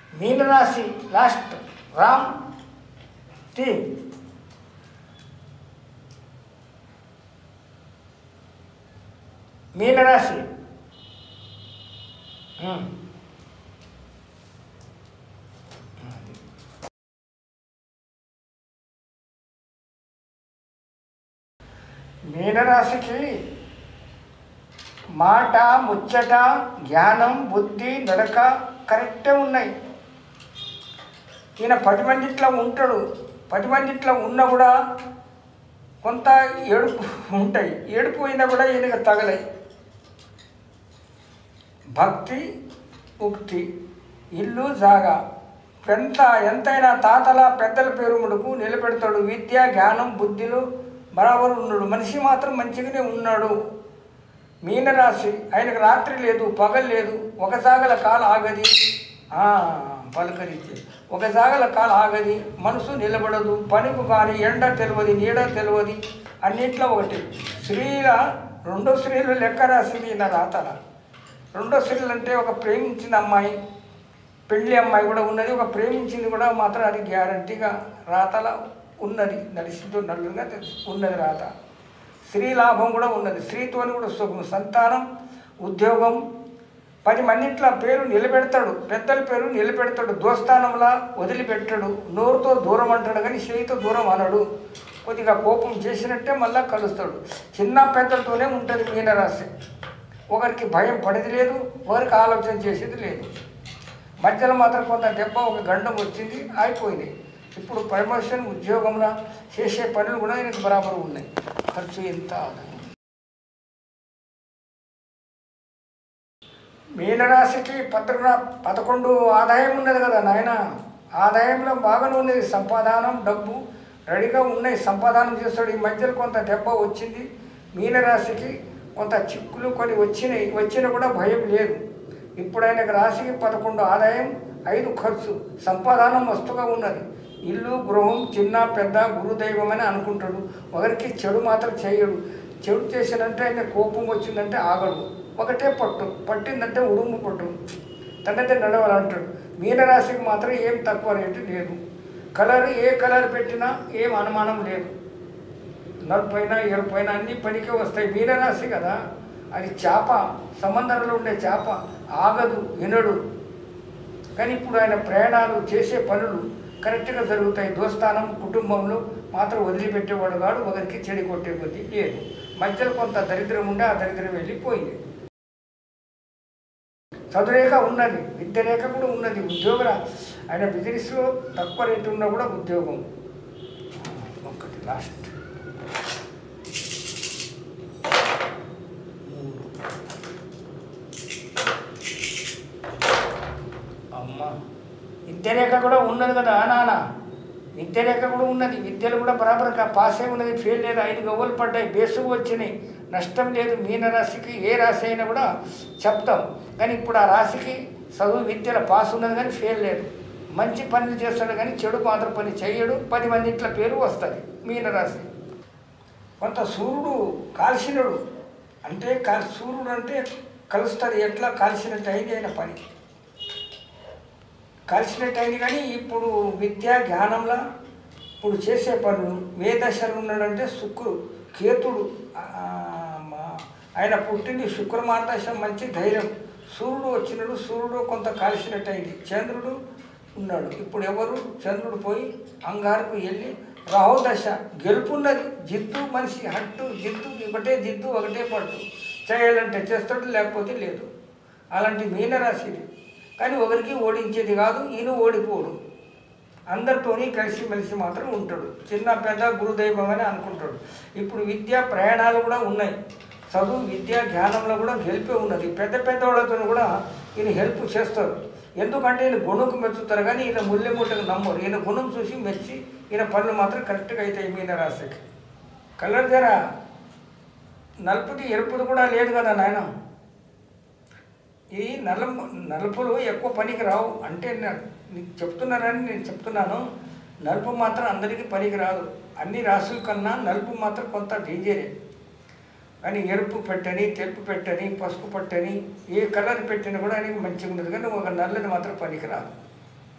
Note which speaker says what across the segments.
Speaker 1: మీనరాశి last Ram tea మీనరాశి ఉమ్. మీనరాశికి మాట ముచ్చట జ్ఞానం బుద్ధి నడక కరెక్టే ఉన్నాయి ఈయన పది మందిట్లో ఉంటాడు పది మందిట్లో ఉన్నా కూడా కొంత ఏడుపు ఉంటాయి ఏడుపు అయినా కూడా ఈయనకు తగలాయి భక్తి ఉక్తి ఇల్లు జాగా ఎంత ఎంతైనా తాతల పెద్దల పేరు ముడుకు నిలబెడతాడు విద్య జ్ఞానం బుద్ధిలో బరాబరు ఉన్నాడు మనిషి మాత్రం మంచిగానే ఉన్నాడు మీనరాశి ఆయనకు రాత్రి లేదు పగలు లేదు ఒక సాగల కాల ఆగది ఆ, పలకరించి ఒక సాగల కాల ఆగది మనసు నిలబడదు పనికి కానీ ఎండ తెలియదు నీడ తెలియదు అన్నిట్లో ఒకటి స్త్రీల రెండో స్త్రీలు లెక్క రాసింది నా రాతల రెండో స్త్రీలు అంటే ఒక ప్రేమించిన అమ్మాయి పెళ్ళి అమ్మాయి కూడా ఉన్నది ఒక ప్రేమించింది కూడా మాత్రం అది గ్యారంటీగా రాతల ఉన్నది నడిచిందో నల్లుగా తెలుసు. ఉన్నది రాత స్త్రీ లాభం కూడా ఉన్నది స్త్రీతోని కూడా సుఖం సంతానం ఉద్యోగం పది మందిట్ల పేరు నిలబెడతాడు పెద్దల పేరు నిలబెడతాడు దోస్తానంలా వదిలిపెట్టాడు నోరుతో దూరం అంటాడు కానీ చేయితో దూరం అనడు కొద్దిగా కోపం చేసినట్టే మళ్ళా కలుస్తాడు చిన్న పెద్దలతోనే ఉంటుంది మీనరాశి ఒకరికి భయం పడేది లేదు ఒకరికి ఆలోచన చేసేది లేదు మధ్యలో మాత్రం కొంత దెబ్బ ఒక గండం వచ్చింది అయిపోయింది ఇప్పుడు ప్రమోషన్ ఉద్యోగంలో చేసే పనులు కూడా ఆయనకు బరాబరు ఉన్నాయి ఖర్చు ఎంత ఆదాయం మీనరాశికి పత్రిక పదకొండు ఆదాయం ఉన్నది కదా నాయన ఆదాయంలో బాగానే ఉన్నది సంపాదనం డబ్బు రెడీగా ఉన్నాయి సంపాదనం చేస్తాడు ఈ మధ్యలో కొంత దెబ్బ వచ్చింది మీనరాశికి కొంత చిక్కులు కొన్ని వచ్చినాయి వచ్చినా కూడా భయం లేదు ఇప్పుడు ఆయనకు రాశికి పదకొండు ఆదాయం ఐదు ఖర్చు సంపాదనం మస్తుగా ఉన్నది ఇల్లు గృహం చిన్న పెద్ద గురుదైవం అని అనుకుంటాడు ఒకరికి చెడు మాత్రం చేయడు చెడు చేసినంటే ఆయన కోపం వచ్చిందంటే ఆగడు ఒకటే పట్టు పట్టిందంటే ఉడుము పట్టు తనైతే నడవాలంటాడు మీనరాశికి మాత్రం ఏం తక్కువ రేటు లేదు కలర్ ఏ కలర్ పెట్టినా ఏం అనుమానం లేదు నలుపైన ఎరుపైన అన్ని పనికి వస్తాయి మీనరాశి కదా అది చేప సముద్రంలో ఉండే చేప ఆగదు వినడు కానీ ఇప్పుడు ఆయన ప్రయాణాలు చేసే పనులు కరెక్ట్గా జరుగుతాయి దోస్తానం కుటుంబంలో మాత్రం వదిలిపెట్టేవాడు కాడు ఒకరికి చెడి కొట్టే కొద్దీ లేదు మధ్యలో కొంత దరిద్రం ఉండే ఆ దరిద్రం వెళ్ళిపోయింది చదువురేఖ ఉన్నది విద్య రేఖ కూడా ఉన్నది ఉద్యోగ ఆయన బిజినెస్లో తక్కువ రేటు ఉన్నా కూడా ఉద్యోగం ఒకటి లాస్ట్ అమ్మ విద్యరేఖ కూడా ఉన్నది కదా నాన్న విద్యరేఖ కూడా ఉన్నది విద్యలు కూడా బరాబర్గా పాస్ అయి ఉన్నది ఫెయిల్ లేదు ఐదు గవ్వలు పడ్డాయి బేసుకు వచ్చినాయి నష్టం లేదు మీన రాశికి ఏ రాశి అయినా కూడా చెప్తాం కానీ ఇప్పుడు ఆ రాశికి చదువు విద్యలో పాస్ ఉన్నది కానీ ఫెయిల్ లేదు మంచి పనులు చేస్తాడు కానీ చెడు మాత్రం పని చేయడు పది మంది ఇట్ల పేరు వస్తుంది మీన రాశి కొంత సూర్యుడు కాల్చినడు అంటే కా సూర్యుడు అంటే కలుస్తుంది ఎట్లా కాల్చినట్టు అయింది అయిన పని కలిసినట్టు అయింది కానీ ఇప్పుడు విద్య జ్ఞానంలో ఇప్పుడు చేసే పనులు ఏ దశలు ఉన్నాడంటే శుక్రుడు కేతుడు ఆ, మా- ఆయన పుట్టింది శుక్రమార్దశం మంచి ధైర్యం సూర్యుడు వచ్చినాడు సూర్యుడు కొంత కాల్చినట్టు అయింది చంద్రుడు ఉన్నాడు ఇప్పుడు ఎవరు చంద్రుడు పోయి అంగారకు వెళ్ళి రాహు దశ గెలుపున్నది జిద్దు మనిషి హట్టు జిద్దు ఒకటే జిద్దు ఒకటే పట్టు చేయాలంటే చేస్తాడు లేకపోతే లేదు అలాంటి మీనరాశి ఇది కానీ ఒకరికి ఓడించేది కాదు ఈయన ఓడిపోడు అందరితోని కలిసిమెలిసి మాత్రం ఉంటాడు చిన్న పెద్ద గురుదైవం అని అనుకుంటాడు ఇప్పుడు విద్య ప్రయాణాలు కూడా ఉన్నాయి చదువు విద్య జ్ఞానంలో కూడా గెలిపే ఉన్నది పెద్ద పెద్ద వాళ్ళతో కూడా ఈయన హెల్ప్ చేస్తారు ఎందుకంటే ఈయన గుణకు మెచ్చుతారు కానీ ఈయన ముల్లెముట్టకు నమ్మరు ఈయన గుణం చూసి మెచ్చి ఈయన పనులు మాత్రం కరెక్ట్గా అవుతాయి మీన రాశికి కలర్ ధర నలుపుది ఎరుపుది కూడా లేదు కదా నాయన ఈ నల్ల నలుపులు ఎక్కువ పనికి రావు అంటే నే- నీకు చెప్తున్నారని నేను చెప్తున్నాను నలుపు మాత్రం అందరికీ పనికి రాదు అన్ని రాసుల కన్నా నలుపు మాత్రం కొంత డేంజరే కానీ ఎరుపు పెట్టని తెలుపు పెట్టని పసుపు పట్టని ఏ కలర్ పెట్టినా కూడా ఆయనకి మంచిగా ఉండదు కానీ ఒక నల్లది మాత్రం పనికి రాదు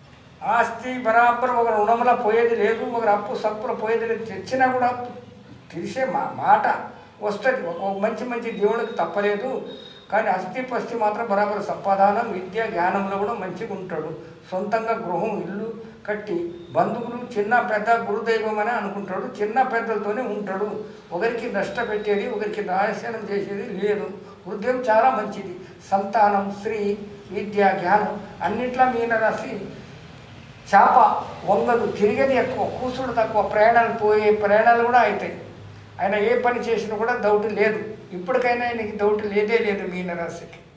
Speaker 1: ఆస్తి బరాబర్ ఒకరు రుణంలో పోయేది లేదు ఒకరు అప్పు సప్పులో పోయేది లేదు తెచ్చినా కూడా తెలిసే మా మాట వస్తుంది ఒక మంచి మంచి దేవునికి తప్పలేదు కానీ అస్థి పస్తి మాత్రం బరాబర్ సంపాదనం విద్య జ్ఞానంలో కూడా మంచిగా ఉంటాడు సొంతంగా గృహం ఇల్లు కట్టి బంధువులు చిన్న పెద్ద గురుదైవం అని అనుకుంటాడు చిన్న పెద్దలతోనే ఉంటాడు ఒకరికి నష్టపెట్టేది ఒకరికి నాశనం చేసేది లేదు హృదయం చాలా మంచిది సంతానం స్త్రీ విద్య జ్ఞానం అన్నిట్లా మీన రాసి చేప వంగదు తిరిగేది ఎక్కువ కూసుడు తక్కువ ప్రయాణాలు పోయే ప్రయాణాలు కూడా అవుతాయి ఆయన ఏ పని చేసినా కూడా డౌట్ లేదు ఇప్పటికైనా ఆయనకి డౌట్ లేదే లేదు మీనరాశికి